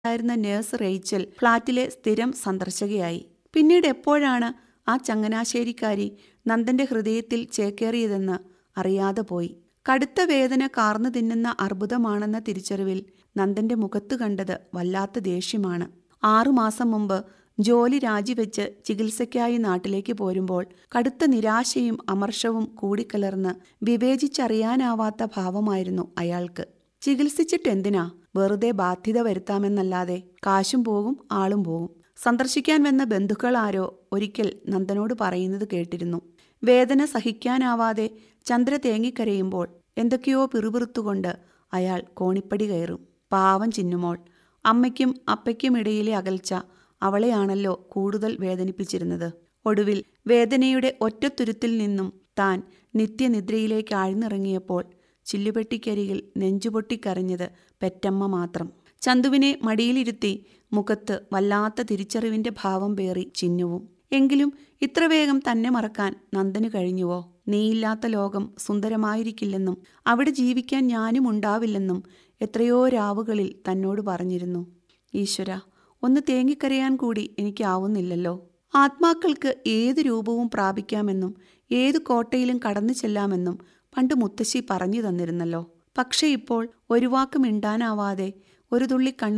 ആയിരുന്ന nurse Rachel ഫ്ളാറ്റിലെ സ്ഥിരം സന്ദർശകയായി പിന്നീട് എപ്പോഴാണ് ആ ചങ്ങനാശ്ശേരിക്കാരി നന്ദന്റെ ഹൃദയത്തിൽ ചേക്കേറിയതെന്ന് അറിയാതെ പോയി കടുത്ത വേദന കാർന്നു തിന്നുന്ന അർബുദമാണെന്ന തിരിച്ചറിവിൽ നന്ദന്റെ മുഖത്ത് കണ്ടത് വല്ലാത്ത ദേഷ്യമാണ് ആറുമാസം മുമ്പ് ജോലി രാജിവെച്ച് ചികിത്സയ്ക്കായി നാട്ടിലേക്ക് പോരുമ്പോൾ കടുത്ത നിരാശയും അമർഷവും കൂടിക്കലർന്ന് വിവേചിച്ചറിയാനാവാത്ത ഭാവമായിരുന്നു അയാൾക്ക് ചികിത്സിച്ചിട്ടെന്തിനാ വെറുതെ ബാധ്യത വരുത്താമെന്നല്ലാതെ കാശും പോകും ആളും പോകും സന്ദർശിക്കാൻ വന്ന ബന്ധുക്കൾ ആരോ ഒരിക്കൽ നന്ദനോട് പറയുന്നത് കേട്ടിരുന്നു വേദന സഹിക്കാനാവാതെ ചന്ദ്ര തേങ്ങിക്കരയുമ്പോൾ എന്തൊക്കെയോ പിറുപിറുത്തുകൊണ്ട് അയാൾ കോണിപ്പടി കയറും പാവം ചിന്നുമോൾ അമ്മയ്ക്കും അപ്പയ്ക്കും ഇടയിലെ അകൽച്ച അവളെയാണല്ലോ കൂടുതൽ വേദനിപ്പിച്ചിരുന്നത് ഒടുവിൽ വേദനയുടെ ഒറ്റത്തുരുത്തിൽ നിന്നും താൻ നിത്യനിദ്രയിലേക്ക് ആഴ്ന്നിറങ്ങിയപ്പോൾ ചില്ലുപെട്ടിക്കരികിൽ നെഞ്ചുപൊട്ടിക്കരഞ്ഞത് പെറ്റമ്മ മാത്രം ചന്തുവിനെ മടിയിലിരുത്തി മുഖത്ത് വല്ലാത്ത തിരിച്ചറിവിന്റെ ഭാവം പേറി ചിന്നുവും എങ്കിലും ഇത്ര വേഗം തന്നെ മറക്കാൻ നന്ദന് കഴിഞ്ഞുവോ നീയില്ലാത്ത ലോകം സുന്ദരമായിരിക്കില്ലെന്നും അവിടെ ജീവിക്കാൻ ഞാനും ഉണ്ടാവില്ലെന്നും എത്രയോ രാവുകളിൽ തന്നോട് പറഞ്ഞിരുന്നു ഈശ്വര ഒന്ന് തേങ്ങിക്കരയാൻ കൂടി എനിക്കാവുന്നില്ലല്ലോ ആത്മാക്കൾക്ക് ഏത് രൂപവും പ്രാപിക്കാമെന്നും ഏത് കോട്ടയിലും കടന്നു ചെല്ലാമെന്നും പണ്ട് മുത്തശ്ശി പറഞ്ഞു തന്നിരുന്നല്ലോ പക്ഷേ ഇപ്പോൾ ഒരു വാക്ക് മിണ്ടാനാവാതെ ഒരു തുള്ളി കണ്ണീർ